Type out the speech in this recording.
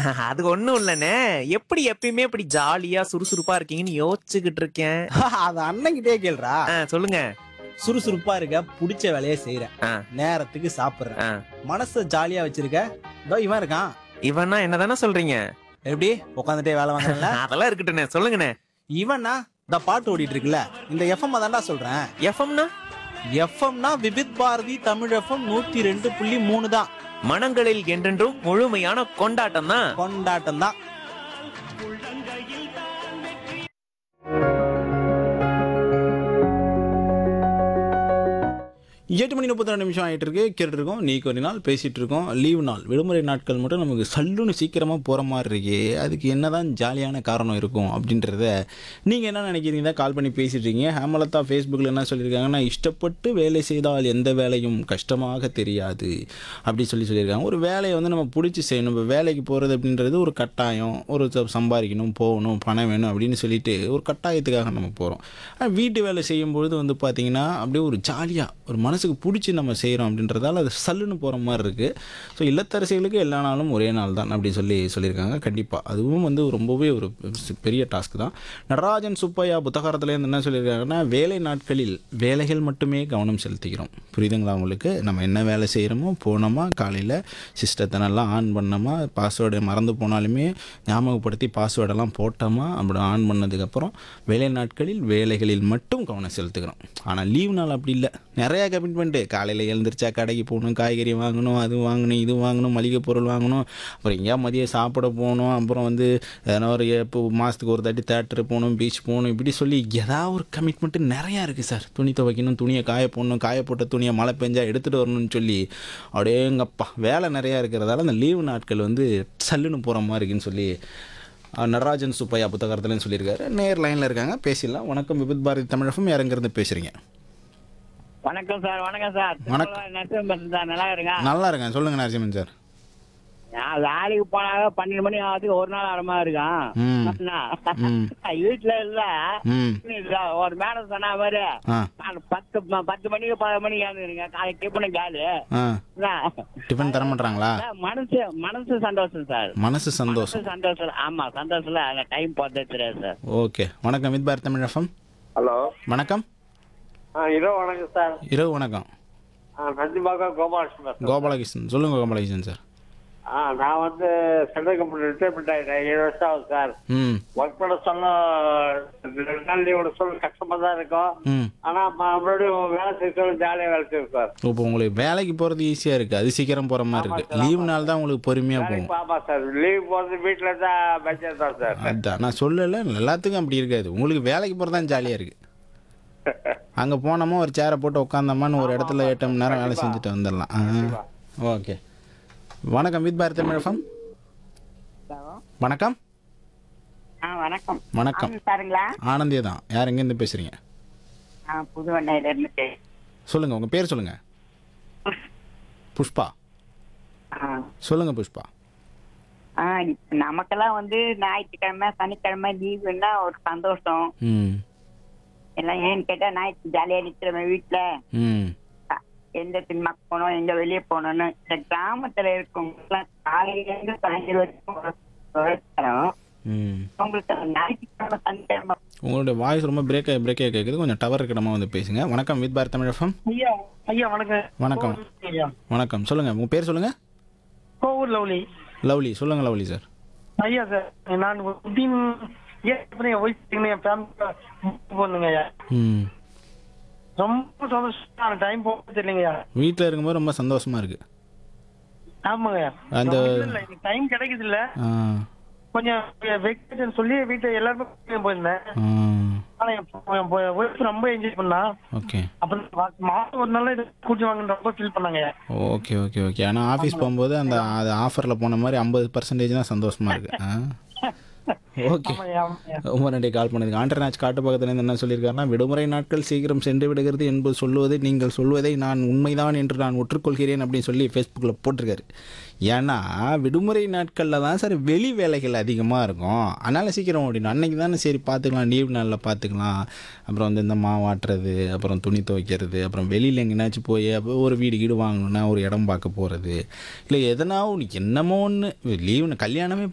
அது ஒண்ணும் இல்லண்ணே எப்படி எப்பயுமே இப்படி ஜாலியா சுறுசுறுப்பா இருக்கீங்கன்னு யோசிச்சுக்கிட்டு இருக்கேன் அது அண்ணன்கிட்டே கேளுடா ஆ, சொல்லுங்க சுறுசுறுப்பா இருக்க பிடிச்ச வேலையை செய்யற ஆ. நேரத்துக்கு சாப்பிடுற ஆ. மனச ஜாலியா வச்சிருக்க இதோ இவன் இருக்கான் இவனா என்னதானே சொல்றீங்க எப்படி உட்காந்துட்டே வேலை வாங்கல அதெல்லாம் இருக்கட்டுண்ணே சொல்லுங்கண்ணே இவனா இந்த பாட்டு ஓடிட்டு இருக்குல்ல இந்த எஃப்எம் தான்டா சொல்றேன் எஃப்எம்னா எஃப்எம்னா விவித் பாரதி தமிழ் எஃப்எம் நூத்தி ரெண்டு புள்ளி மூணு தான் மனங்களில் என்றென்றும் முழுமையான கொண்டாட்டம் தான் கொண்டாட்டம் தான் எட்டு மணி முப்பத்தி ரெண்டு நிமிஷம் ஆகிட்டு இருக்கு கேட்டு இருக்கோம் நீ ஒரு நாள் பேசிட்டு இருக்கோம் லீவு நாள் விடுமுறை நாட்கள் மட்டும் நமக்கு சல்லுன்னு சீக்கிரமாக போகிற மாதிரி இருக்கே அதுக்கு என்னதான் ஜாலியான காரணம் இருக்கும் அப்படின்றத நீங்கள் என்ன நினைக்கிறீங்க கால் பண்ணி பேசிட்டு இருக்கீங்க ஹேமலதா ஃபேஸ்புக்கில் என்ன சொல்லியிருக்காங்கன்னா இஷ்டப்பட்டு வேலை செய்தால் எந்த வேலையும் கஷ்டமாக தெரியாது அப்படி சொல்லி சொல்லியிருக்காங்க ஒரு வேலையை வந்து நம்ம பிடிச்சி செய்யணும் இப்போ வேலைக்கு போகிறது அப்படின்றது ஒரு கட்டாயம் ஒரு ச- சம்பாதிக்கணும் போகணும் பணம் வேணும் அப்படின்னு சொல்லிட்டு ஒரு கட்டாயத்துக்காக நம்ம போகிறோம் ஆனால் வீட்டு வேலை செய்யும்பொழுது வந்து பார்த்திங்கன்னா அப்படியே ஒரு ஜாலியாக ஒரு மனசுக்கு பிடிச்சி நம்ம செய்கிறோம் அப்படின்றதால அது சல்லுன்னு போகிற மாதிரி இருக்குது ஸோ இல்லத்தரசிகளுக்கு எல்லா நாளும் ஒரே நாள் தான் அப்படி சொல்லி சொல்லியிருக்காங்க கண்டிப்பாக அதுவும் வந்து ரொம்பவே ஒரு பெரிய டாஸ்க் தான் நடராஜன் சுப்பையா புத்தகரத்துலேருந்து என்ன சொல்லியிருக்காங்கன்னா வேலை நாட்களில் வேலைகள் மட்டுமே கவனம் செலுத்திக்கிறோம் புரியுதுங்களா உங்களுக்கு நம்ம என்ன வேலை செய்கிறோமோ போனோமா காலையில் சிஸ்டத்தை நல்லா ஆன் பண்ணோமா பாஸ்வேர்டு மறந்து போனாலுமே ஞாபகப்படுத்தி பாஸ்வேர்டெல்லாம் போட்டோமா அப்படி ஆன் பண்ணதுக்கப்புறம் வேலை நாட்களில் வேலைகளில் மட்டும் கவனம் செலுத்துக்கிறோம் ஆனால் லீவ் நாள் அப்படி இல்லை நிறையா கமிட்மெண்ட்டு காலையில் எழுந்திரிச்சா கடைக்கு போகணும் காய்கறி வாங்கணும் அது வாங்கணும் இது வாங்கணும் மளிகை பொருள் வாங்கணும் அப்புறம் எங்கேயா மதியம் சாப்பிட போகணும் அப்புறம் வந்து எதனா ஒரு இப்போ மாதத்துக்கு ஒரு தாட்டி தேட்டரு போகணும் பீச் போகணும் இப்படி சொல்லி ஏதாவது ஒரு கமிட்மெண்ட்டு நிறையா இருக்குது சார் துணி துவைக்கணும் துணியை காய போடணும் காய போட்ட துணியை மழை பெஞ்சா எடுத்துகிட்டு வரணும்னு சொல்லி அப்படியேங்கப்பா வேலை நிறையா இருக்கிறதால அந்த லீவு நாட்கள் வந்து சல்லுன்னு போகிற மாதிரி இருக்குன்னு சொல்லி அஹ், நடராஜன் சுப்பையா புத்தகத்துலன்னு சொல்லியிருக்காரு நேர் லைனில் இருக்காங்க பேசிடலாம் வணக்கம் விபத் பாரதி தமிழகம் யாருங்கிறது பேசுகிறீங்க வணக்கம் சார் வணக்கம் சார் வணக்கம். நரசிம்மன் பேசுறேன் சார் நல்லா இருங்க நல்லா இருக்கேன் சொல்லுங்கள் நரசிம்மன் சார் நான் வேலைக்கு போனாக பன்னெண்டு மணி ஆகுது ஒரு நாள் அரை மாதிரி ம். இருக்கான் ம். வீட்டுல இல்ல ம் இல்ல, ஒரு மேடம் சொன்ன மாதிரி ஆ நான் பத்து ம- பத்து மணிக்கு பத்து மணிக்கு ஏந்துருங்க காலை டிஃபனு காலு ஆ என்ன? டிஃபன் தர மாட்டாங்களா அதான் மனசு மனசு சந்தோஷம் சார் மனசு சந்தோஷம் மனசு சந்தோஷம் ஆமா சந்தோஷத்துல அந்த டைம் போறது தெரியாது சார் ஓகே வணக்கம் with Bharat Tamil FM hello வணக்கம் ஆ இரவு வணக்கம் சார் இரவு வணக்கம் ஆ நந்திபாக்கம் கோபாலகிருஷ்ணன் பேசுறேன். கோபாலகிருஷ்ணன் சொல்லுங்கள் கோபாலகிருஷ்ணன் சார் ஆ நான் வந்து சென்ட்ரல் கம்பெனி ரிட்டைர்மெண்ட் ஆகிட்டேன் ஏழு வருஷம் ஆகுது சார் ம் ஒர்க் பண்ண சொல்ல ரெண்டு நாள் லீவோட சொல்ல கஷ்டமாக தான் இருக்கும் ம் ஆனால் மறுபடியும் வேலை செய்யறது ஜாலியாக வேலை செய்யும் சார் இப்போ உங்களுக்கு வேலைக்கு போகிறது ஈஸியாக இருக்குது அது சீக்கிரம் போகிற மாதிரி இருக்குது லீவு நாள் தான் உங்களுக்கு பொறுமையாக வேலைக்கு போகும் ஆமாம் சார் லீவ் போகிறது வீட்டில் தான் பட்ஜெட் தான் சார் அதான் நான் சொல்லலை எல்லாத்துக்கும் அப்படி இருக்காது உங்களுக்கு வேலைக்கு போகிறது தான் ஜாலியாக இருக்குது அங்கே போனோமா ஒரு சேரை போட்டு உட்காந்தோமான்னு ஒரு இடத்துல எட்டு மணி நேரம் வேலை செஞ்சுட்டு வந்துடலாம் ஆ ஓகே வணக்கம் வித் பாரத் தமிழ் எஃப்எம் வணக்கம் ஆ வணக்கம் வணக்கம் சாருங்களா ஆனந்தியா தான் யார் எங்கேருந்து பேசுகிறீங்க புது வண்டையில இருந்து சொல்லுங்கள் உங்கள் பேர் சொல்லுங்கள் புஷ்பா சொல்லுங்கள் புஷ்பா ஆ இப்ப நமக்கெல்லாம் வந்து ஞாயிற்றுக்கிழமை சனிக்கிழமை லீவுன்னா ஒரு சந்தோஷம் ம் எல்லாம் ஏன்னு கேட்டா ஞாயிற்று ஜாலியா நிக்கிறோம் வீட்டுல ம் அ, எந்த சினிமாக்கு போகணும் எங்க வெளியே போகணும்னு இந்த கிராமத்துல இருக்கவங்க காலையில இருந்து சாயந்தரம் வரைக்கும் உழைக்கிறோம். ம் உங்களுக்கு அந்த ஞாயிற்றுக்கிழமை சனிக்கிழமை உங்களுடைய வாய்ஸ் ரொம்ப பிரேக் ஆகி பிரேக் ஆகி கேட்குது கொஞ்சம் டவர் இருக்கடமா வந்து பேசுங்க வணக்கம் வித் பாரத் தமிழ் எஃப்எம் ஐயா ஐயா வணக்கம் வணக்கம் ஐயா வணக்கம் சொல்லுங்கள் உங்கள் பேர் சொல்லுங்கள் கோவூர் லவ்லி லவ்லி சொல்லுங்கள் லவ்லி சார் ஐயா சார் நான் வித்தின் ஏன் என் ஒய்ஃப் என் ஃபேமிலி போனுங்க ஐயா ம் ரொம்ப சந்தோஷம் டைம் போக தெரியலங்கய்யா வீட்டில் இருக்கும்போது ரொம்ப சந்தோஷமாக இருக்குது ஆமாங்க அந்த- டைம் கிடைக்குது இல்ல ஆ கொஞ்சம் வெக்கேஷன் சொல்லி வீட்டை எல்லாருமே கூட்டிட்டு போயிருந்தேன் ஆ ஆனா என் ஒய்ஃப் ரொம்ப என்ஜாய் பண்ணா ஓகே அப்புறம் மா- மாசம் ஒரு நாள் இது கூட்டி வாங்க ரொம்ப ஃபீல் பண்ணாங்க ஓகே ஓகே ஓகே ஆனால் ஆஃபீஸ் போகும்போது அந்த அது ஆஃபரில் போன மாதிரி ஐம்பது பர்சன்டேஜ் தான் சந்தோஷமாக இருக்குது ஆ ஓகே ஆமாய்யா, ஆமாய்யா. ரொம்ப நன்றி கால் பண்ணதுக்கு ஆண்டர்நாச் காட்டு பக்கத்துலேருந்து என்ன சொல்லியிருக்காருன்னா விடுமுறை நாட்கள் சீக்கிரம் சென்று விடுகிறது என்பது சொல்லுவது நீங்கள் சொல்வதை நான் உண்மைதான் என்று நான் ஒற்றுக்கொள்கிறேன் அப்படின்னு சொல்லி ஃபேஸ்புக்கில் போட்டிருக்காரு ஏன்னா விடுமுறை நாட்களில் தான் சார் வெளி வேலைகள் அதிகமாக இருக்கும் அதனால் சீக்கிரம் ஓடிடும் அன்னைக்கு தானே சரி பார்த்துக்கலாம் லீவ் நாளில் பார்த்துக்கலாம் அப்புறம் வந்து இந்த மாவு ஆட்டுறது அப்புறம் துணி துவைக்கிறது அப்புறம் வெளியில் எங்கேனாச்சும் போய் அப்போ ஒரு வீடு கீடு வாங்கணும்னா ஒரு இடம் பார்க்க போகிறது இல்லை எதனா ஒன்று என்னமோ ஒன்று லீவு கல்யாணமே